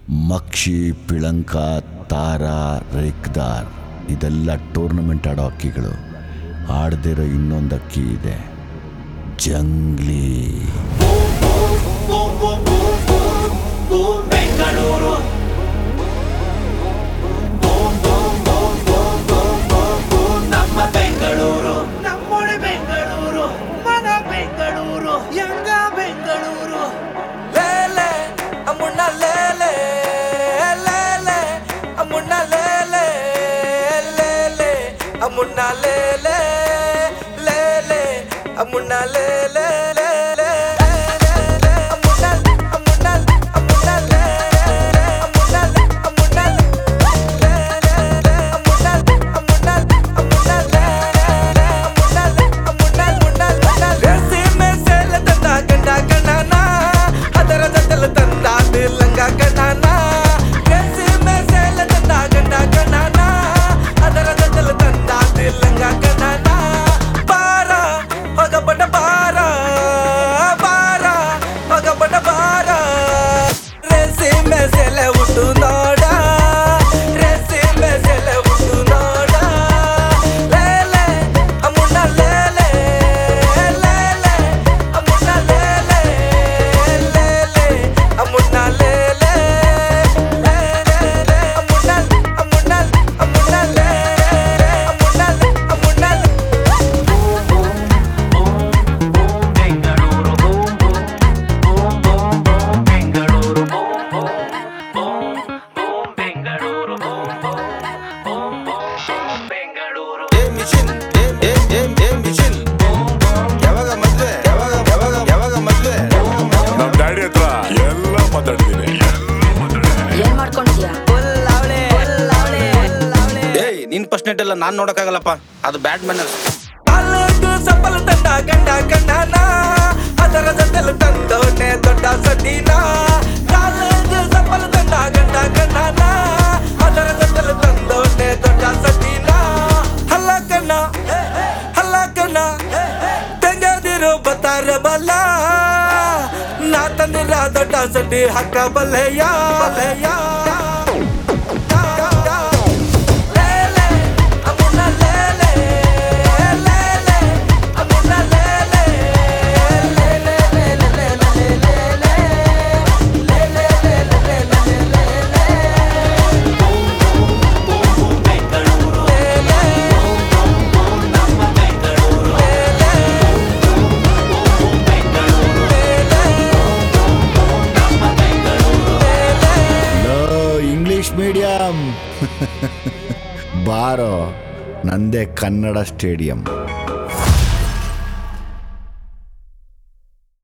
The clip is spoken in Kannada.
ಮಕ್ಷಿ ಪಿಳಂಕ ತಾರಾ ರೇಕ್ದಾರ್ ಇದೆಲ್ಲ ಟೂರ್ನಮೆಂಟ್ ಆಡೋ ಅಕ್ಕಿಗಳು ಆಡದಿರೋ ಇನ್ನೊಂದು ಅಕ್ಕಿ ಇದೆ ಜಂಗ್ಲಿ ಬೆಂಗಳೂರು ನಮ್ಮ ಬೆಂಗಳೂರು ನಮ್ಮೊಡೆ ಬೆಂಗಳೂರು ಮನ ಬೆಂಗಳೂರು ಯಂಗ ಬೆಂಗಳೂರು ಲೇಲೆ ಅಮ್ಮುಣ್ಣ ಲೇಲೆ ಲೇಲೆ ಅಮ್ಮುಣ್ಣ ಲೇಲೆ ಲೇಲೆ ಅಮ್ಮುಣ್ಣ ಲೇಲೆ ಲೇಲೆ ಅಮ್ಮುಣ್ಣ ಲೇಲೆ ಲೇಲೆ ಅಮ್ಮುಣ್ಣ ಅಮ್ಮುಣ್ಣ ಅಮ್ಮುಣ್ಣ ಲೇಲೆ ಅಮ್ಮುಣ್ಣ ಅಮ್ಮುಣ್ಣ ಲೇಲೆ ಅಮ್ಮುಣ್ಣ ಅಮ್ಮುಣ್ಣ ಅಮ್ಮುಣ್ಣ ಲೇಲೆ ಅಮ್ಮುಣ್ಣ ಅಮ್ಮುಣ್ಣ ಅಮ್ಮುಣ್ಣ ರೇಸಿ ಮೇಸೆಲ ತಂದ ಗಂಡ ಗಣನ ಅದರ ಜೊತೆಲ ತಂದ ಲಂಗ ಗಣನ ರೇಸಿ ಮೇಸೆಲ ತಂದ ಗಂಡ ಗಣನ ಅದರ ಜೊತೆಲ ತಂದ ಲಂಗ ಗಣನ ಬಾರ ಹೊಗಪಟ ಬಾರ ಬಾರ ಹೊಗಪಟ ಬಾರ ರೇಸಿ ಮೇಸೆಲ ಉಟ್ಟು ನೋಡ ರೇಸಿ ಮೇಸೆಲ ಉಟ್ಟು ನೋಡ ಲೇಲೆ ಅಮ್ಮುಣ್ಣ ಲೇಲೆ ಲೇಲೆ ಅಮ್ಮುಣ್ಣ ಲೇಲೆ ಲೇಲೆ ಅಮ್ಮುಣ್ಣ ಲೇಲೆ ಲೇಲೆ ಅಮ್ಮುಣ್ಣ ಅಮ್ಮುಣ್ಣ ಅಮ್ಮುಣ್ಣ ಲೇಲೆ ಅಮ್ಮುಣ್ಣ ಅಮ್ಮುಣ್ಣ ಬೆಂಗಳೂರು ಬೆಂಗಳೂರು ಬೆಂಗಳೂರು ಬೆಂಗಳೂರು ಏ ಮಿಷಿನ್ ಏ ಏ ಏ ಏ ಮಿಷಿನ್ ಯಾವಾಗ ಮದ್ವೆ ಯಾವಾಗ ಯಾವಾಗ ಯಾವಾಗ ಮದ್ವೆ ನಮ್ ಡ್ಯಾಡಿ ಹತ್ರ ಎಲ್ಲ ಮಾತಾಡಿದೀನಿ ಏನ್ ಮಾಡ್ಕೊಂಡಿದ್ಯಾ ಏಯ್ ನಿನ್ ಫಸ್ಟ್ ನೈಟ್ ಎಲ್ಲ ನಾನ್ ನೋಡಕ್ಕಾಗಲ್ಲಪ್ಪ ಅದು ಬ್ಯಾಡ್ ಮ್ಯಾನರ್ಸ್ ಕಾಲೇಜು ಸಫಲ ತಂಡ ಗಂಡ ಗಂಡನ ಅದರ ಜೊತೆಲು ತಂದವನೇ ದೊಡ್ಡ ಸಡ್ಡಿನ ಕಾಲೇಜು ಸಫಲ ತಂಡ ಗಂಡ ಗಂಡನ ಅದರ ಜೊತೆಲು ತಂದವನೇ ದೊಡ್ಡ ಸಡ್ಡಿನ ಹಲ್ಲ ಕಣ್ಣ ಹಲ್ಲ ಕಣ್ಣ ತೆಗೆದಿರು ಬತ್ತಾರ ಬಲ್ಲ ನಾ ತಂದಿರ ದೊಡ್ಡ ಸಡ್ಡಿ ಹಾಕ ಬಲ್ಲೆಯ ಬಲ್ಲೆಯ ಲೇಲೆ ಅಮ್ಮುಣ್ಣ ಲೇಲೆ ಲೇಲೆ ಅಮ್ಮುಣ್ಣ ಲೇಲೆ ಲೇಲೆ ಲೇಲೆ ಲೇಲೆ ಲೇಲೆ ಬೆಂಗಳೂರು ನಮ್ಮ ಬೆಂಗಳೂರು ಬೆಂಗಳೂರು ನಮ್ಮ ಬೆಂಗಳೂರು ಲೋ ಇಂಗ್ಲಿಷ್ ಮೀಡಿಯಂ ಬಾರೋ ನಂದೇ ಕನ್ನಡ ಸ್ಟೇಡಿಯಂ